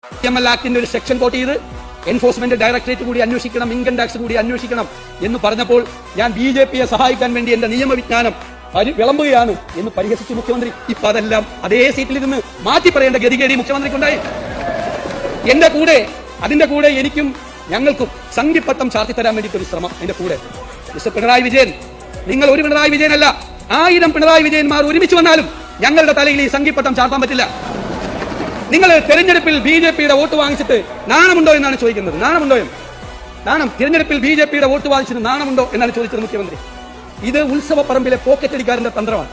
M L ആക്ടിന്റെ ഒരു section quote ചെയ്ത് എൻഫോഴ്സ്മെന്റ് ഡയറക്ടറേറ്റ് കൂടി അന്വേഷിക്കണം ഇൻകം ടാക്സ് കൂടി അന്വേഷിക്കണം എന്ന് പറഞ്ഞപ്പോൾ ഞാൻ ബി ജെ പിയെ സഹായിക്കാൻ വേണ്ടി എന്റെ നിയമവിജ്ഞാനം പരി- വിളമ്പുകയാണ് എന്ന് പരിഹസിച്ചു മുഖ്യമന്ത്രി ഇപ്പൊ അതെല്ലാം അതേ സീറ്റിൽ നിന്ന് മാറ്റി പറയേണ്ട ഗതികേടി മുഖ്യമന്ത്രിക്കുണ്ടായി എന്റെ കൂടെ അതിന്റെ കൂടെ എനിക്കും ഞങ്ങൾക്കും സംഘിപ്പട്ടം ചാർത്തിത്തരാൻ വേണ്ടിയിട്ട് ഒരു ശ്രമം എന്റെ കൂടെ മിസ്റ്റർ പിണറായി വിജയൻ നിങ്ങൾ ഒരു പിണറായി വിജയനല്ല ആയിരം പിണറായി വിജയന്മാർ ഒരുമിച്ച് വന്നാലും ഞങ്ങളുടെ തലയിൽ ഈ സംഘിപ്പട്ടം ചാർത്താൻ പറ്റില്ല നിങ്ങൾ തെരഞ്ഞെടുപ്പിൽ ബി ജെ പിയുടെ വോട്ട് വാങ്ങിച്ചിട്ട് നാണമുണ്ടോ എന്നാണ് ചോദിക്കുന്നത് നാണമുണ്ടോ എന്ന് നാണം തിരഞ്ഞെടുപ്പിൽ ബി ജെ പിയുടെ വോട്ട് വാങ്ങിച്ചിട്ട് നാണമുണ്ടോ എന്നാണ് ചോദിച്ചത് മുഖ്യമന്ത്രി ഇത് ഉത്സവ പറമ്പിലെ പോക്കറ്റടിക്കാരന്റെ തന്ത്രമാണ്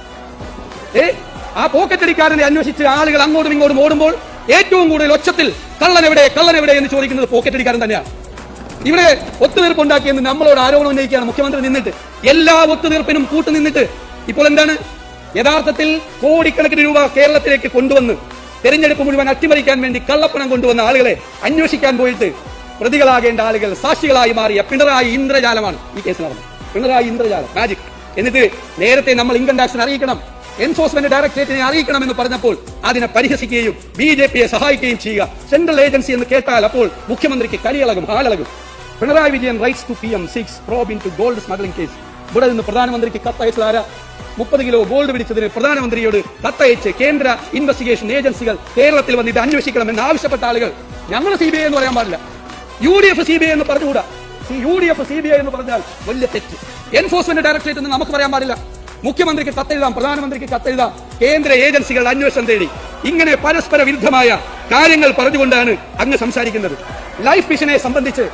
ഏ ആ പോക്കറ്റടിക്കാരനെ അന്വേഷിച്ച് ആളുകൾ അങ്ങോട്ടും ഇങ്ങോട്ടും ഓടുമ്പോൾ ഏറ്റവും കൂടുതൽ ഒച്ചത്തിൽ കള്ളൻ എവിടെ കള്ളൻ എവിടെ എന്ന് ചോദിക്കുന്നത് പോക്കറ്റടിക്കാരൻ തന്നെയാണ് ഇവിടെ ഒത്തുതീർപ്പുണ്ടാക്കിയെന്ന് നമ്മളോട് ആരോപണം ഉന്നയിക്കുകയാണ് മുഖ്യമന്ത്രി നിന്നിട്ട് എല്ലാ ഒത്തുതീർപ്പിനും കൂട്ടു നിന്നിട്ട് ഇപ്പോൾ എന്താണ് യഥാർത്ഥത്തിൽ കോടിക്കണക്കിന് രൂപ കേരളത്തിലേക്ക് കൊണ്ടുവന്ന് തെരഞ്ഞെടുപ്പ് മുഴുവൻ അട്ടിമറിക്കാൻ വേണ്ടി കള്ളപ്പണം കൊണ്ടുവന്ന ആളുകളെ അന്വേഷിക്കാൻ പോയിട്ട് പ്രതികളാകേണ്ട ആളുകൾ സാക്ഷികളായി മാറിയ പിണറായി ഇന്ദ്രജാലമാണ് ഈ കേസ് നടന്നത് പിണറായി ഇന്ദ്രജാലം മാജിക് എന്നിട്ട് നേരത്തെ നമ്മൾ ഇൻകം ടാക്സിനെ അറിയിക്കണം എൻഫോഴ്സ്മെന്റ് ഡയറക്ടറേറ്റിനെ അറിയിക്കണമെന്ന് പറഞ്ഞപ്പോൾ അതിനെ പരിഹസിക്കുകയും ബി ജെ പിയെ സഹായിക്കുകയും ചെയ്യുക സെൻട്രൽ ഏജൻസി എന്ന് കേട്ടാൽ അപ്പോൾ മുഖ്യമന്ത്രിക്ക് കരിയളകും ഹാലളകും Pinarayi Vijayan writes to P M seeks probe into gold smuggling case ഇവിടെ നിന്ന് പ്രധാനമന്ത്രിക്ക് കത്തയച്ചത് ആരാ മുപ്പത് കിലോ ഗോൾഡ് പിടിച്ചതിന് പ്രധാനമന്ത്രിയോട് കത്തയച്ച് കേന്ദ്ര ഇൻവെസ്റ്റിഗേഷൻ ഏജൻസികൾ കേരളത്തിൽ വന്നിട്ട് അന്വേഷിക്കണമെന്ന് ആവശ്യപ്പെട്ട ആളുകൾ ഞങ്ങൾ സി ബി ഐ എന്ന് പറയാൻ പാടില്ല U D F C B I എന്ന് പറഞ്ഞുകൂടാ U D F C B I എന്ന് പറഞ്ഞാൽ വലിയ തെറ്റ് എൻഫോഴ്സ്മെന്റ് ഡയറക്ടറേറ്റ് എന്ന് നമുക്ക് പറയാൻ പാടില്ല മുഖ്യമന്ത്രിക്ക് കത്തെഴുതാം പ്രധാനമന്ത്രിക്ക് കത്തെഴുതാം കേന്ദ്ര ഏജൻസികൾ അന്വേഷണം തേടി ഇങ്ങനെ പരസ്പര വിരുദ്ധമായ കാര്യങ്ങൾ പറഞ്ഞുകൊണ്ടാണ് അങ്ങ് സംസാരിക്കുന്നത് ലൈഫ് മിഷനെ സംബന്ധിച്ച്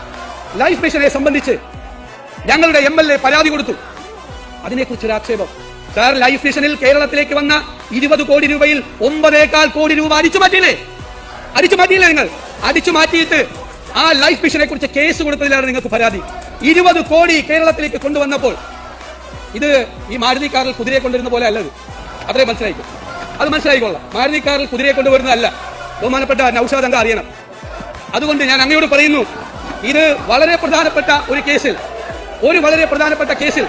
ലൈഫ് മിഷനെ സംബന്ധിച്ച് ഞങ്ങളുടെ എം എൽ എ പരാതി കൊടുത്തു അതിനെക്കുറിച്ച് ഒരു ആക്ഷേപം സാർ ലൈഫ് മിഷനിൽ കേരളത്തിലേക്ക് വന്ന ഇരുപത് കോടി രൂപയിൽ ഒമ്പതേകാൽ കോടി രൂപ അടിച്ചു മാറ്റിയില്ലേ അടിച്ചു മാറ്റിയില്ലേ നിങ്ങൾ അടിച്ചു മാറ്റിയിട്ട് ആ ലൈഫ് മിഷനെ കുറിച്ച് കേസ് കൊടുത്തതിലാണ് നിങ്ങൾക്ക് പരാതി ഇരുപത് കോടി കേരളത്തിലേക്ക് കൊണ്ടുവന്നപ്പോൾ ഇത് ഈ മാരുതി കാറിൽ കുതിരയെ കൊണ്ടുവരുന്ന പോലെ അല്ലത് അത്രേ മനസ്സിലായിക്കോ അത് മനസ്സിലായിക്കൊള്ളാം മാരുതി കാറിൽ കുതിരയെ കൊണ്ടുവരുന്നതല്ല ബഹുമാനപ്പെട്ട നൌഷാദ് അങ്ക അറിയണം അതുകൊണ്ട് ഞാൻ അങ്ങയോട് പറയുന്നു ഇത് വളരെ പ്രധാനപ്പെട്ട ഒരു കേസിൽ ഒരു വളരെ പ്രധാനപ്പെട്ട കേസിൽ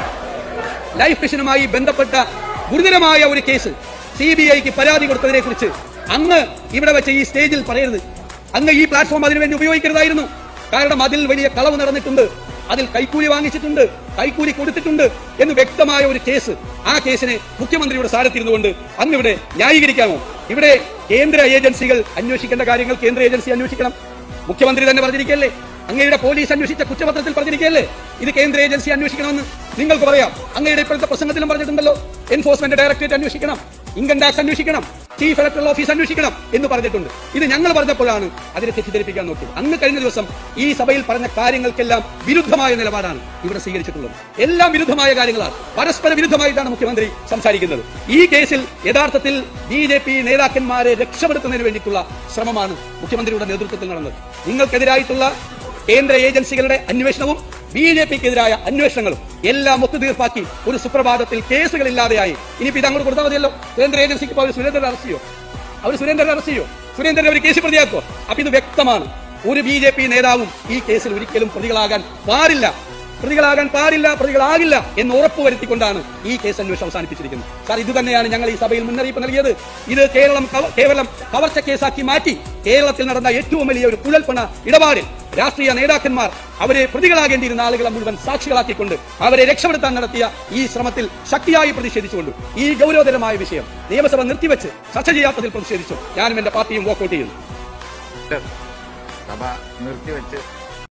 ലൈഫ് മിഷനുമായി ബന്ധപ്പെട്ട ഗുരുതരമായ ഒരു കേസ് സി ബി ഐക്ക് പരാതി കൊടുത്തതിനെ കുറിച്ച് അങ്ങ് ഇവിടെ വെച്ച് ഈ സ്റ്റേജിൽ പറയരുത് അങ്ങ് ഈ പ്ലാറ്റ്ഫോം അതിനുവേണ്ടി ഉപയോഗിക്കരുതായിരുന്നു കാരണം അതിൽ വലിയ കളവ് നടന്നിട്ടുണ്ട് അതിൽ കൈക്കൂലി വാങ്ങിച്ചിട്ടുണ്ട് കൈക്കൂലി കൊടുത്തിട്ടുണ്ട് എന്ന് വ്യക്തമായ ഒരു കേസ് ആ കേസിനെ മുഖ്യമന്ത്രിയുടെ സ്ഥാനത്തിരുന്നുകൊണ്ട് അങ്ങ് ഇവിടെ ന്യായീകരിക്കാമോ ഇവിടെ കേന്ദ്ര ഏജൻസികൾ അന്വേഷിക്കേണ്ട കാര്യങ്ങൾ കേന്ദ്ര ഏജൻസി അന്വേഷിക്കണം മുഖ്യമന്ത്രി തന്നെ പറഞ്ഞിരിക്കല്ലേ അങ്ങയുടെ പോലീസ് അന്വേഷിച്ച കുറ്റപത്രത്തിൽ പറഞ്ഞിരിക്കല്ലേ ഇത് കേന്ദ്ര ഏജൻസി അന്വേഷിക്കണമെന്ന് നിങ്ങൾക്ക് പറയാം അങ്ങയുടെ ഇപ്പോഴത്തെ പ്രസംഗത്തിലും പറഞ്ഞിട്ടുണ്ടല്ലോ എൻഫോഴ്സ്മെന്റ് ഡയറക്ടറേറ്റ് അന്വേഷിക്കണം ഇൻകം ടാക്സ് അന്വേഷിക്കണം ചീഫ് ഇലക്ടറൽ ഓഫീസ് അന്വേഷിക്കണം എന്ന് പറഞ്ഞിട്ടുണ്ട് ഇത് ഞങ്ങൾ പറഞ്ഞപ്പോഴാണ് അതിനെ തെറ്റിദ്ധരിപ്പിക്കാൻ നോക്കിയത് അന്ന് കഴിഞ്ഞ ദിവസം ഈ സഭയിൽ പറഞ്ഞ കാര്യങ്ങൾക്കെല്ലാം വിരുദ്ധമായ നിലപാടാണ് ഇവിടെ സ്വീകരിച്ചിട്ടുള്ളത് എല്ലാം വിരുദ്ധമായ കാര്യങ്ങളാണ് പരസ്പര വിരുദ്ധമായിട്ടാണ് മുഖ്യമന്ത്രി സംസാരിക്കുന്നത് ഈ കേസിൽ യഥാർത്ഥത്തിൽ ബി ജെ പി നേതാക്കന്മാരെ രക്ഷപ്പെടുത്തുന്നതിന് വേണ്ടിയിട്ടുള്ള ശ്രമമാണ് മുഖ്യമന്ത്രിയുടെ നേതൃത്വത്തിൽ നടന്നത് നിങ്ങൾക്കെതിരായിട്ടുള്ള കേന്ദ്ര ഏജൻസികളുടെ അന്വേഷണവും ബി ജെ പിക്കെതിരായ അന്വേഷണങ്ങളും എല്ലാം ഒത്തുതീർപ്പാക്കി ഒരു സുപ്രഭാതത്തിൽ കേസുകളില്ലാതെയായി ഇനിയിപ്പോ ഇത് അങ്ങോട്ട് കൊടുത്താൽ മതിയല്ലോ കേന്ദ്ര ഏജൻസിക്ക് ഇപ്പോൾ അവർ സുരേന്ദ്രൻ അറസ്റ്റ് ചെയ്യോ അവർ സുരേന്ദ്രൻ അറസ്റ്റ് ചെയ്യോ സുരേന്ദ്രൻ അവർ കേസ് പ്രതിയാക്കോ അപ്പൊ ഇത് വ്യക്തമാണ് ഒരു ബി ജെ പി നേതാവും ഈ കേസിൽ ഒരിക്കലും പ്രതികളാകാൻ പാടില്ല പ്രതികളാകാൻ പാടില്ല പ്രതികളാകില്ല എന്ന് ഉറപ്പുവരുത്തിക്കൊണ്ടാണ് ഈ കേസ് അന്വേഷണം അവസാനിപ്പിച്ചിരിക്കുന്നത് സാർ ഇത് തന്നെയാണ് ഞങ്ങൾ ഈ സഭയിൽ മുന്നറിയിപ്പ് നൽകിയത് ഇത് കേരളം കവ- കേവലം കവർച്ച കേസാക്കി മാറ്റി കേരളത്തിൽ നടന്ന ഏറ്റവും വലിയ ഒരു കുഴൽപ്പണ ഇടപാടിൽ രാഷ്ട്രീയ നേതാക്കന്മാർ അവരെ പ്രതികളാകേണ്ടിയിരുന്ന ആളുകളെ മുഴുവൻ സാക്ഷികളാക്കിക്കൊണ്ട് അവരെ രക്ഷപ്പെടുത്താൻ നടത്തിയ ഈ ശ്രമത്തിൽ ശക്തിയായി പ്രതിഷേധിച്ചുകൊണ്ട് ഈ ഗൗരവതരമായ വിഷയം നിയമസഭ നിർത്തിവെച്ച് ചർച്ച ചെയ്യാത്തതിൽ പ്രതിഷേധിച്ചു ഞാനും എന്റെ പാർട്ടിയും വോക്കൌട്ട് ചെയ്യുന്നു സഭ നിർത്തിവെച്ച്